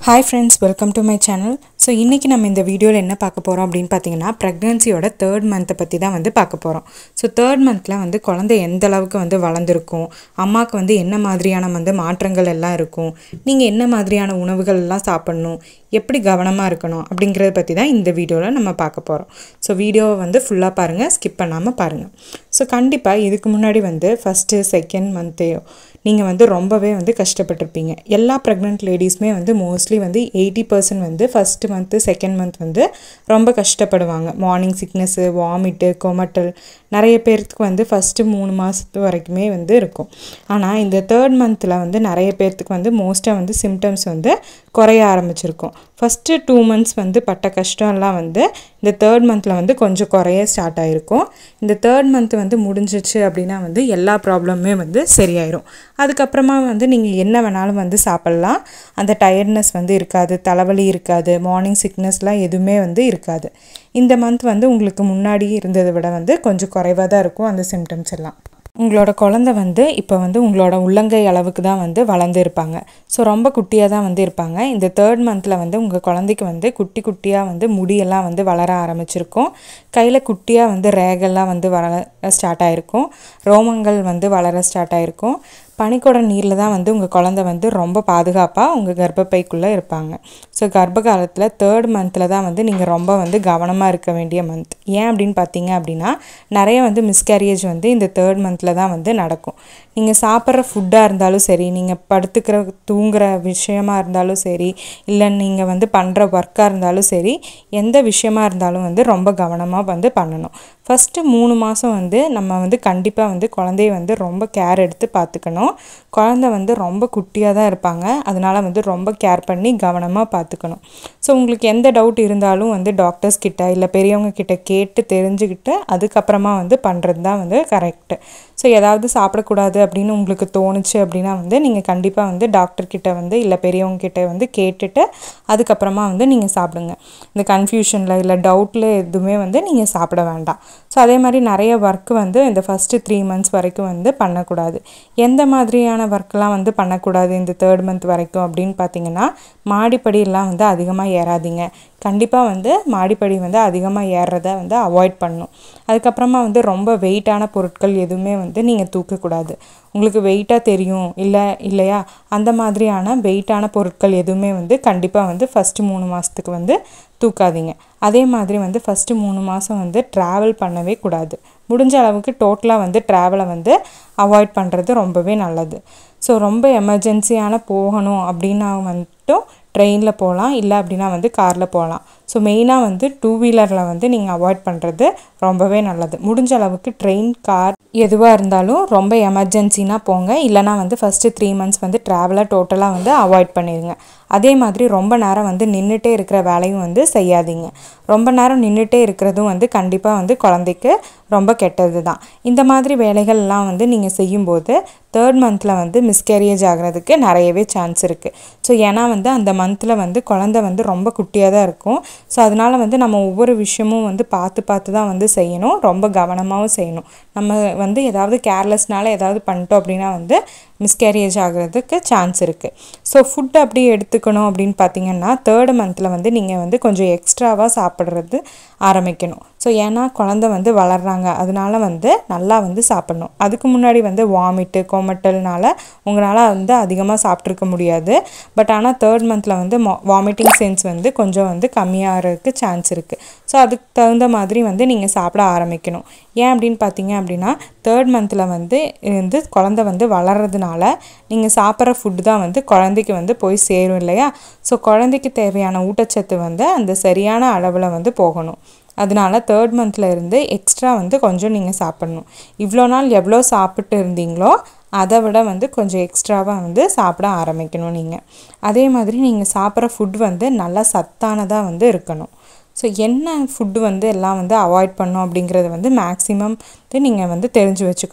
hi friends welcome to my channel so இன்றைக்கி நம்ம இந்த வீடியோவில் என்ன பார்க்க போகிறோம் அப்படின்னு பார்த்தீங்கன்னா ப்ரெக்னென்சியோட தேர்ட் மந்த்தை பற்றி தான் வந்து பார்க்க போகிறோம் ஸோ தேர்ட் மந்தில் வந்து குழந்தை எந்த அளவுக்கு வந்து வளர்ந்துருக்கும் அம்மாவுக்கு வந்து என்ன மாதிரியான வந்து மாற்றங்கள் எல்லாம் இருக்கும் நீங்கள் என்ன மாதிரியான உணவுகள் எல்லாம் சாப்பிட்ணும் எப்படி கவனமாக இருக்கணும் அப்படிங்கிறத பற்றி தான் இந்த வீடியோவில் நம்ம பார்க்க போகிறோம் ஸோ வீடியோவை வந்து ஃபுல்லாக பாருங்கள் ஸ்கிப் பண்ணாமல் பாருங்கள் ஸோ கண்டிப்பாக இதுக்கு முன்னாடி வந்து ஃபஸ்ட்டு செகண்ட் மந்த்தையோ நீங்கள் வந்து ரொம்பவே வந்து கஷ்டப்பட்டிருப்பீங்க எல்லா ப்ரெக்னென்ட் லேடிஸுமே வந்து மோஸ்ட்லி வந்து எயிட்டி பர்சன்ட் வந்து ஃபஸ்ட்டு மந்த்து செகண்ட் மந்த் வந்து ரொம்ப கஷ்டப்படுவாங்க மார்னிங் சிக்னஸ்ஸு வாமிட்டு கொமட்டல் நிறைய பேர்த்துக்கு வந்து ஃபஸ்ட்டு மூணு மாதத்து வரைக்குமே வந்து இருக்கும் ஆனால் இந்த தேர்ட் மந்தில் வந்து நிறைய பேர்த்துக்கு வந்து மோஸ்ட்டாக வந்து சிம்டம்ஸ் வந்து குறைய ஆரம்பிச்சிருக்கும் ஃபஸ்ட்டு டூ மந்த்ஸ் வந்து பட்ட கஷ்டம்லாம் வந்து இந்த தேர்ட் மந்தில் வந்து கொஞ்சம் குறைய ஸ்டார்ட் ஆகிருக்கும் இந்த தேர்ட் மந்த் வந்து முடிஞ்சிச்சு அப்படின்னா வந்து எல்லா ப்ராப்ளமுமே வந்து சரியாயிரும் அதுக்கப்புறமா வந்து நீங்கள் என்ன வேணாலும் வந்து சாப்பிட்லாம் அந்த டயர்ட்னஸ் வந்து இருக்காது தலைவலி இருக்காது மார்னிங் சிக்னஸ்லாம் எதுவுமே வந்து இருக்காது இந்த மந்த் வந்து உங்களுக்கு முன்னாடி இருந்ததை விட வந்து கொஞ்சம் குறைவாக தான் இருக்கும் அந்த சிம்டம்ஸ் எல்லாம் உங்களோட குழந்த வந்து இப்போ வந்து உங்களோட உள்ளங்கை அளவுக்கு தான் வந்து வளர்ந்து இருப்பாங்க ஸோ ரொம்ப குட்டியாக தான் வந்து இருப்பாங்க இந்த தேர்ட் மந்தில் வந்து உங்கள் குழந்தைக்கு வந்து குட்டி குட்டியாக வந்து முடியெல்லாம் வந்து வளர ஆரம்பிச்சிருக்கும் கையில் குட்டியாக வந்து ரேகெல்லாம் வந்து வளர ஸ்டார்ட் ஆகிருக்கும் ரோமங்கள் வந்து வளர ஸ்டார்ட் ஆகிருக்கும் பனிக்கூட நீரில் தான் வந்து உங்கள் குழந்த வந்து ரொம்ப பாதுகாப்பாக உங்கள் கர்ப்பப்பைக்குள்ளே இருப்பாங்க ஸோ கர்ப்ப காலத்தில் தேர்ட் மந்தில் தான் வந்து நீங்கள் ரொம்ப வந்து கவனமாக இருக்க வேண்டிய மந்த் ஏன் அப்படின்னு பார்த்தீங்க அப்படின்னா நிறைய வந்து மிஸ்கேரியேஜ் வந்து இந்த தேர்ட் மந்தில் தான் வந்து நடக்கும் நீங்கள் சாப்பிட்ற ஃபுட்டாக இருந்தாலும் சரி நீங்கள் படுத்துக்கிற தூங்குற விஷயமா இருந்தாலும் சரி இல்லை நீங்கள் வந்து பண்ணுற ஒர்க்காக இருந்தாலும் சரி எந்த விஷயமா இருந்தாலும் வந்து ரொம்ப கவனமாக வந்து பண்ணணும் ஃபஸ்ட்டு மூணு மாதம் வந்து நம்ம வந்து கண்டிப்பாக வந்து குழந்தைய வந்து ரொம்ப கேர் எடுத்து பார்த்துக்கணும் குழந்த வந்து ரொம்ப குட்டியாக தான் இருப்பாங்க அதனால் வந்து ரொம்ப கேர் பண்ணி கவனமாக பார்த்துக்கணும் ஸோ உங்களுக்கு எந்த டவுட் இருந்தாலும் வந்து டாக்டர்ஸ் கிட்ட இல்லை பெரியவங்க கிட்ட கேட்டு தெரிஞ்சுக்கிட்டு அதுக்கப்புறமா வந்து பண்ணுறது தான் வந்து கரெக்டு ஸோ ஏதாவது சாப்பிடக்கூடாது அப்படின்னு உங்களுக்கு தோணுச்சு அப்படின்னா வந்து நீங்கள் கண்டிப்பாக வந்து டாக்டர்கிட்ட வந்து இல்லை பெரியவங்க கிட்ட வந்து கேட்டுட்டு அதுக்கப்புறமா வந்து நீங்கள் சாப்பிடுங்க இந்த கன்ஃபியூஷனில் இல்லை டவுட்டில் எதுவுமே வந்து நீங்கள் சாப்பிட வேண்டாம் ஸோ அதே மாதிரி நிறைய ஒர்க் வந்து இந்த ஃபஸ்ட்டு த்ரீ மந்த்ஸ் வரைக்கும் வந்து பண்ணக்கூடாது எந்த மாதிரியான ஒர்க்லாம் வந்து பண்ணக்கூடாது இந்த தேர்ட் மந்த் வரைக்கும் அப்படின்னு பார்த்தீங்கன்னா மாடிப்படியெல்லாம் வந்து அதிகமாக ஏறாதீங்க கண்டிப்பாக வந்து மாடிப்படி வந்து அதிகமாக ஏறுறத வந்து அவாய்ட் பண்ணணும் அதுக்கப்புறமா வந்து ரொம்ப வெயிட்டான பொருட்கள் எதுவுமே வந்து நீங்கள் தூக்கக்கூடாது உங்களுக்கு வெயிட்டாக தெரியும் இல்லை இல்லையா அந்த மாதிரியான வெயிட்டான பொருட்கள் எதுவுமே வந்து கண்டிப்பாக வந்து ஃபஸ்ட்டு மூணு மாதத்துக்கு வந்து தூக்காதீங்க அதே மாதிரி வந்து ஃபஸ்ட்டு மூணு மாதம் வந்து ட்ராவல் பண்ணவே கூடாது முடிஞ்ச அளவுக்கு டோட்டலாக வந்து ட்ராவலை வந்து அவாய்ட் பண்ணுறது ரொம்பவே நல்லது ஸோ ரொம்ப எமர்ஜென்சியான போகணும் அப்படின்னா மட்டும் ட்ரெயினில் போகலாம் இல்லை அப்படின்னா வந்து காரில் போகலாம் ஸோ மெயினாக வந்து டூ வீலரில் வந்து நீங்கள் அவாய்ட் பண்ணுறது ரொம்பவே நல்லது முடிஞ்ச அளவுக்கு ட்ரெயின் கார் எதுவாக இருந்தாலும் ரொம்ப எமர்ஜென்சினா போங்க இல்லைனா வந்து ஃபஸ்ட்டு த்ரீ மந்த்ஸ் வந்து ட்ராவலை டோட்டலாக வந்து அவாய்ட் பண்ணிடுங்க அதே மாதிரி ரொம்ப நேரம் வந்து நின்றுட்டே இருக்கிற வேலையும் வந்து செய்யாதீங்க ரொம்ப நேரம் நின்றுட்டே இருக்கிறதும் வந்து கண்டிப்பாக வந்து குழந்தைக்கு ரொம்ப கெட்டது தான் இந்த மாதிரி வேலைகள்லாம் வந்து நீங்கள் செய்யும்போது தேர்ட் மந்தில் வந்து மிஸ்கேரியேஜ் ஆகிறதுக்கு நிறையவே சான்ஸ் இருக்குது ஸோ ஏன்னா வந்து அந்த மந்தில் வந்து குழந்த வந்து ரொம்ப குட்டியாக தான் இருக்கும் ஸோ அதனால் வந்து நம்ம ஒவ்வொரு விஷயமும் வந்து பார்த்து பார்த்து தான் வந்து செய்யணும் ரொம்ப கவனமாகவும் செய்யணும் நம்ம வந்து ஏதாவது கேர்லெஸ்னால ஏதாவது பண்ணிட்டோம் அப்படின்னா வந்து மிஸ்கேரியேஜ் ஆகிறதுக்கு சான்ஸ் இருக்குது ஸோ ஃபுட் அப்படி எடுத்துக்கணும் அப்படின்னு பார்த்தீங்கன்னா தேர்டு மந்தில் வந்து நீங்கள் வந்து கொஞ்சம் எக்ஸ்ட்ராவாக சாப்பிட்றது ஆரம்பிக்கணும் ஸோ ஏன்னா குழந்த வந்து வளர்கிறாங்க அதனால வந்து நல்லா வந்து சாப்பிட்ணும் அதுக்கு முன்னாடி வந்து வாமிட்டு கொமட்டல்னால உங்களால் வந்து அதிகமாக சாப்பிட்ருக்க முடியாது பட் ஆனால் தேர்ட் மந்தில் வந்து வாமிட்டிங் சென்ஸ் வந்து கொஞ்சம் வந்து கம்மியாகிறதுக்கு சான்ஸ் இருக்குது ஸோ அதுக்கு தகுந்த மாதிரி வந்து நீங்கள் சாப்பிட ஆரம்பிக்கணும் ஏன் அப்படின்னு பார்த்தீங்க அப்படின்னா தேர்ட் மந்தில் வந்து வந்து குழந்த வந்து வளர்கிறதுனால நீங்கள் சாப்பிட்ற ஃபுட்டு தான் வந்து குழந்தைக்கு வந்து போய் சேரும் இல்லையா ஸோ குழந்தைக்கு தேவையான ஊட்டச்சத்து வந்து அந்த சரியான அளவில் வந்து போகணும் அதனால தேர்ட் மந்தில் இருந்து எக்ஸ்ட்ரா வந்து கொஞ்சம் நீங்கள் சாப்பிட்ணும் இவ்வளோ நாள் எவ்வளோ சாப்பிட்டு இருந்தீங்களோ அதை விட வந்து கொஞ்சம் எக்ஸ்ட்ராவாக வந்து சாப்பிட ஆரம்பிக்கணும் நீங்கள் அதே மாதிரி நீங்கள் சாப்பிட்ற ஃபுட் வந்து நல்லா சத்தானதாக வந்து இருக்கணும் ஸோ என்ன ஃபுட்டு வந்து எல்லாம் வந்து அவாய்ட் பண்ணோம் அப்படிங்கிறத வந்து மேக்ஸிமம் வந்து நீங்கள் வந்து தெரிஞ்சு வச்சுக்கணும்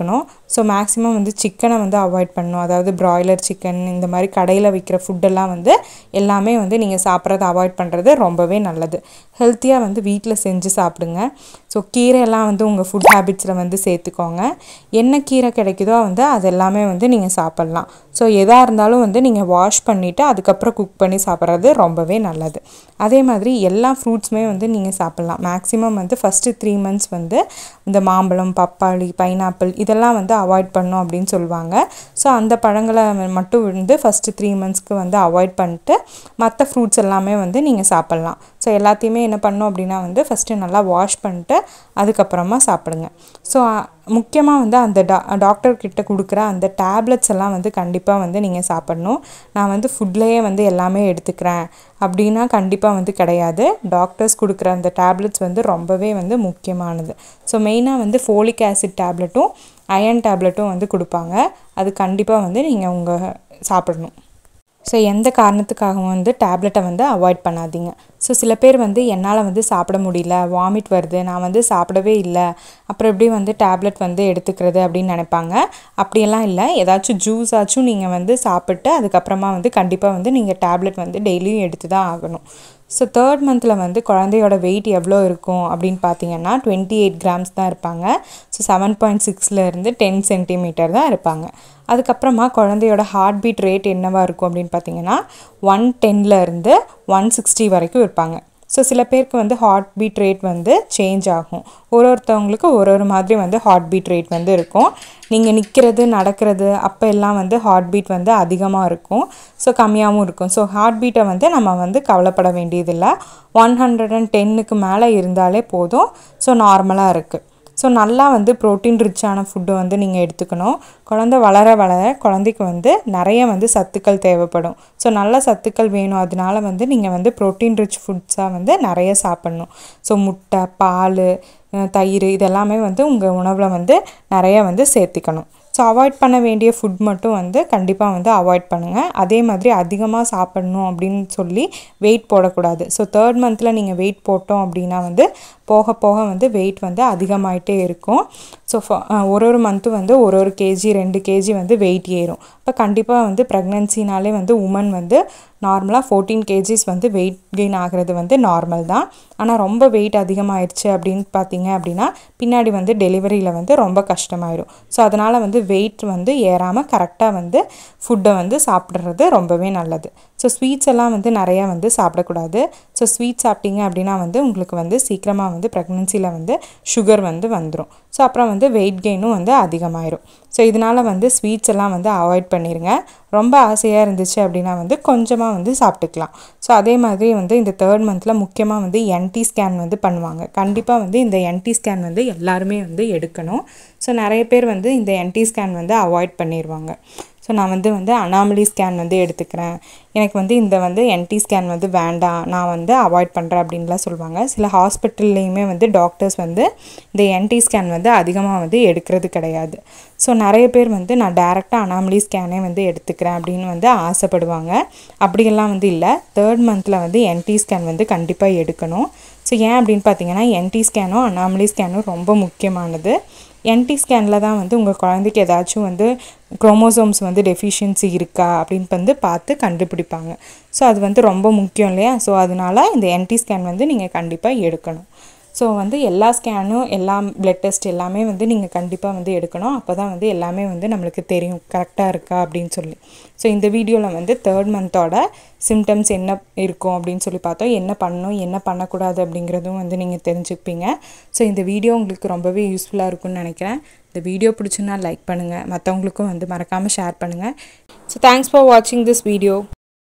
ஸோ மேக்ஸிமம் வந்து சிக்கனை வந்து அவாய்ட் பண்ணணும் அதாவது ப்ராய்லர் சிக்கன் இந்த மாதிரி கடையில் விற்கிற ஃபுட்டெல்லாம் வந்து எல்லாமே வந்து நீங்கள் சாப்பிட்றத அவாய்ட் பண்ணுறது ரொம்பவே நல்லது ஹெல்த்தியாக வந்து வீட்டில் செஞ்சு சாப்பிடுங்க ஸோ கீரையெல்லாம் வந்து உங்கள் ஃபுட் ஹேபிட்ஸில் வந்து சேர்த்துக்கோங்க என்ன கீரை கிடைக்குதோ வந்து அது எல்லாமே வந்து நீங்கள் சாப்பிட்லாம் ஸோ எதாக இருந்தாலும் வந்து நீங்கள் வாஷ் பண்ணிவிட்டு அதுக்கப்புறம் குக் பண்ணி சாப்பிட்றது ரொம்பவே நல்லது அதே மாதிரி எல்லா ஃப்ரூட்ஸுமே வந்து நீங்கள் சாப்பிட்லாம் மேக்ஸிமம் வந்து ஃபஸ்ட்டு த்ரீ மந்த்ஸ் வந்து இந்த மாம்பழம் பப்பாளி பைனாப்பிள் இதெல்லாம் வந்து அவாய்ட் பண்ணும் அப்படின்னு சொல்லுவாங்க ஸோ அந்த பழங்களை மட்டும் வந்து ஃபஸ்ட்டு த்ரீ மந்த்ஸ்க்கு வந்து அவாய்ட் பண்ணிட்டு மற்ற ஃப்ரூட்ஸ் எல்லாமே வந்து நீங்கள் சாப்பிட்லாம் ஸோ எல்லாத்தையுமே என்ன பண்ணோம் அப்படின்னா வந்து ஃபஸ்ட்டு நல்லா வாஷ் பண்ணிட்டு அதுக்கப்புறமா சாப்பிடுங்க ஸோ முக்கியமாக வந்து அந்த டா டாக்டர் கிட்ட கொடுக்குற அந்த டேப்லெட்ஸ் எல்லாம் வந்து கண்டிப்பாக வந்து நீங்கள் சாப்பிட்ணும் நான் வந்து ஃபுட்லேயே வந்து எல்லாமே எடுத்துக்கிறேன் அப்படின்னா கண்டிப்பாக வந்து கிடையாது டாக்டர்ஸ் கொடுக்குற அந்த டேப்லெட்ஸ் வந்து ரொம்பவே வந்து முக்கியமானது ஸோ மெயினாக வந்து ஃபோலிக் ஆசிட் டேப்லெட்டும் அயன் டேப்லெட்டும் வந்து கொடுப்பாங்க அது கண்டிப்பாக வந்து நீங்கள் உங்கள் சாப்பிடணும் ஸோ எந்த காரணத்துக்காகவும் வந்து டேப்லெட்டை வந்து அவாய்ட் பண்ணாதீங்க ஸோ சில பேர் வந்து என்னால் வந்து சாப்பிட முடியல வாமிட் வருது நான் வந்து சாப்பிடவே இல்லை அப்புறம் எப்படி வந்து டேப்லெட் வந்து எடுத்துக்கிறது அப்படின்னு நினைப்பாங்க அப்படியெல்லாம் இல்லை ஏதாச்சும் ஜூஸ் ஆச்சும் நீங்கள் வந்து சாப்பிட்டு அதுக்கப்புறமா வந்து கண்டிப்பாக வந்து நீங்கள் டேப்லெட் வந்து டெய்லியும் எடுத்து தான் ஆகணும் ஸோ தேர்ட் மந்தில் வந்து குழந்தையோட வெயிட் எவ்வளோ இருக்கும் அப்படின்னு பார்த்தீங்கன்னா டுவெண்ட்டி எயிட் கிராம்ஸ் தான் இருப்பாங்க ஸோ செவன் பாயிண்ட் சிக்ஸ்லேருந்து டென் சென்டிமீட்டர் தான் இருப்பாங்க அதுக்கப்புறமா குழந்தையோட ஹார்ட் பீட் ரேட் என்னவா இருக்கும் அப்படின்னு பார்த்தீங்கன்னா ஒன் டென்லேருந்து ஒன் சிக்ஸ்டி வரைக்கும் இருப்பாங்க ஸோ சில பேருக்கு வந்து ஹார்ட் பீட் ரேட் வந்து சேஞ்ச் ஆகும் ஒரு ஒருத்தவங்களுக்கு ஒரு ஒரு மாதிரி வந்து ஹார்ட் பீட் ரேட் வந்து இருக்கும் நீங்கள் நிற்கிறது நடக்கிறது அப்போ எல்லாம் வந்து ஹார்ட் பீட் வந்து அதிகமாக இருக்கும் ஸோ கம்மியாகவும் இருக்கும் ஸோ ஹார்ட் பீட்டை வந்து நம்ம வந்து கவலைப்பட வேண்டியதில்லை ஒன் ஹண்ட்ரட் அண்ட் டென்னுக்கு மேலே இருந்தாலே போதும் ஸோ நார்மலாக இருக்குது ஸோ நல்லா வந்து ப்ரோட்டீன் ரிச்சான ஃபுட்டு வந்து நீங்கள் எடுத்துக்கணும் குழந்த வளர வளர குழந்தைக்கு வந்து நிறைய வந்து சத்துக்கள் தேவைப்படும் ஸோ நல்ல சத்துக்கள் வேணும் அதனால வந்து நீங்கள் வந்து ப்ரோட்டீன் ரிச் ஃபுட்ஸாக வந்து நிறைய சாப்பிட்ணும் ஸோ முட்டை பால் தயிர் இதெல்லாமே வந்து உங்கள் உணவில் வந்து நிறைய வந்து சேர்த்திக்கணும் ஸோ அவாய்ட் பண்ண வேண்டிய ஃபுட் மட்டும் வந்து கண்டிப்பாக வந்து அவாய்ட் பண்ணுங்கள் அதே மாதிரி அதிகமாக சாப்பிடணும் அப்படின்னு சொல்லி வெயிட் போடக்கூடாது ஸோ தேர்ட் மந்தில் நீங்கள் வெயிட் போட்டோம் அப்படின்னா வந்து போக போக வந்து வெயிட் வந்து அதிகமாயிட்டே இருக்கும் ஸோ ஒரு ஒரு மந்த்தும் வந்து ஒரு ஒரு கேஜி ரெண்டு கேஜி வந்து வெயிட் ஏறும் இப்போ கண்டிப்பாக வந்து ப்ரெக்னென்சினாலே வந்து உமன் வந்து நார்மலாக ஃபோர்டீன் கேஜிஸ் வந்து வெயிட் கெயின் ஆகிறது வந்து நார்மல் தான் ஆனால் ரொம்ப வெயிட் அதிகமாகிடுச்சு அப்படின்னு பார்த்தீங்க அப்படின்னா பின்னாடி வந்து டெலிவரியில் வந்து ரொம்ப கஷ்டமாயிடும் ஸோ அதனால் வந்து வெயிட் வந்து ஏறாமல் கரெக்டாக வந்து ஃபுட்டை வந்து சாப்பிட்றது ரொம்பவே நல்லது ஸோ ஸ்வீட்ஸ் எல்லாம் வந்து நிறையா வந்து சாப்பிடக்கூடாது ஸோ ஸ்வீட் சாப்பிட்டீங்க அப்படின்னா வந்து உங்களுக்கு வந்து சீக்கிரமாக வந்து ப்ரெக்னென்சியில் வந்து சுகர் வந்து வந்துடும் ஸோ அப்புறம் வந்து வெயிட் கெயினும் வந்து அதிகமாயிரும் ஸோ இதனால் வந்து ஸ்வீட்ஸ் எல்லாம் வந்து அவாய்ட் பண்ணிடுங்க ரொம்ப ஆசையாக இருந்துச்சு அப்படின்னா வந்து கொஞ்சமாக வந்து சாப்பிட்டுக்கலாம் ஸோ அதே மாதிரி வந்து இந்த தேர்ட் மந்தில் முக்கியமாக வந்து என்டி ஸ்கேன் வந்து பண்ணுவாங்க கண்டிப்பாக வந்து இந்த என்டி ஸ்கேன் வந்து எல்லாருமே வந்து எடுக்கணும் ஸோ நிறைய பேர் வந்து இந்த என்டி ஸ்கேன் வந்து அவாய்ட் பண்ணிடுவாங்க ஸோ நான் வந்து வந்து அனாமலி ஸ்கேன் வந்து எடுத்துக்கிறேன் எனக்கு வந்து இந்த வந்து என்டி ஸ்கேன் வந்து வேண்டாம் நான் வந்து அவாய்ட் பண்ணுறேன் அப்படின்லாம் சொல்லுவாங்க சில ஹாஸ்பிட்டல்லையுமே வந்து டாக்டர்ஸ் வந்து இந்த என்டி ஸ்கேன் வந்து அதிகமாக வந்து எடுக்கிறது கிடையாது ஸோ நிறைய பேர் வந்து நான் டேரெக்டாக அனாமலி ஸ்கேனே வந்து எடுத்துக்கிறேன் அப்படின்னு வந்து ஆசைப்படுவாங்க அப்படியெல்லாம் வந்து இல்லை தேர்ட் மந்தில் வந்து என்டி ஸ்கேன் வந்து கண்டிப்பாக எடுக்கணும் ஸோ ஏன் அப்படின்னு பார்த்தீங்கன்னா என்டி ஸ்கேனும் அனாமலி ஸ்கேனும் ரொம்ப முக்கியமானது என்டி ஸ்கேனில் தான் வந்து உங்கள் குழந்தைக்கு ஏதாச்சும் வந்து குரோமோசோம்ஸ் வந்து டெஃபிஷியன்சி இருக்கா அப்படின்னு வந்து பார்த்து கண்டுபிடிப்பாங்க ஸோ அது வந்து ரொம்ப முக்கியம் இல்லையா ஸோ அதனால இந்த என்டி ஸ்கேன் வந்து நீங்கள் கண்டிப்பாக எடுக்கணும் ஸோ வந்து எல்லா ஸ்கேனும் எல்லா பிளட் டெஸ்ட் எல்லாமே வந்து நீங்கள் கண்டிப்பாக வந்து எடுக்கணும் அப்போ தான் வந்து எல்லாமே வந்து நம்மளுக்கு தெரியும் கரெக்டாக இருக்கா அப்படின்னு சொல்லி ஸோ இந்த வீடியோவில் வந்து தேர்ட் மந்தோட சிம்டம்ஸ் என்ன இருக்கும் அப்படின்னு சொல்லி பார்த்தோம் என்ன பண்ணணும் என்ன பண்ணக்கூடாது அப்படிங்கிறதும் வந்து நீங்கள் தெரிஞ்சுப்பீங்க ஸோ இந்த வீடியோ உங்களுக்கு ரொம்பவே யூஸ்ஃபுல்லாக இருக்கும்னு நினைக்கிறேன் இந்த வீடியோ பிடிச்சுன்னா லைக் பண்ணுங்கள் மற்றவங்களுக்கும் வந்து மறக்காமல் ஷேர் பண்ணுங்கள் ஸோ தேங்க்ஸ் ஃபார் வாட்சிங் திஸ் வீடியோ